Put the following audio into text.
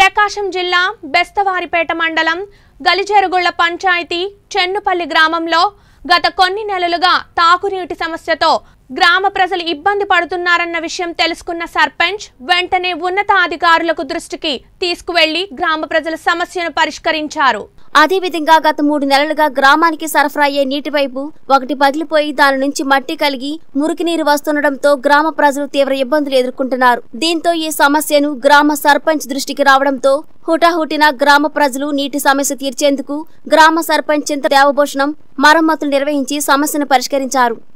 ప్రకాశం జిల్లా బెస్తవారిపేట మండలం గలిజెరుగుళ్ల పంచాయతీ చెన్నుపల్లి గ్రామంలో గత కొన్ని నెలలుగా తాగునీటి సమస్యతో గ్రామ ప్రజలు ఇబ్బంది పడుతున్నారన్న విషయం తెలుసుకున్న సర్పంచ్ వెంటనే ఉన్నతాధికారులకు దృష్టికి తీసుకువెళ్లి గ్రామ ప్రజల సమస్యను పరిష్కరించారు అదేవిధంగా గత మూడు నెలలుగా గ్రామానికి సరఫరా అయ్యే నీటి పైపు ఒకటి పగిలిపోయి దాని నుంచి మట్టి కలిగి మురికి నీరు వస్తుండటంతో గ్రామ ప్రజలు తీవ్ర ఇబ్బందులు ఎదుర్కొంటున్నారు దీంతో ఈ సమస్యను గ్రామ సర్పంచ్ దృష్టికి రావడంతో హుటాహుటిన గ్రామ ప్రజలు నీటి సమస్య తీర్చేందుకు గ్రామ సర్పంచ్ చింత దేవభూషణం మరమ్మతులు నిర్వహించి సమస్యను పరిష్కరించారు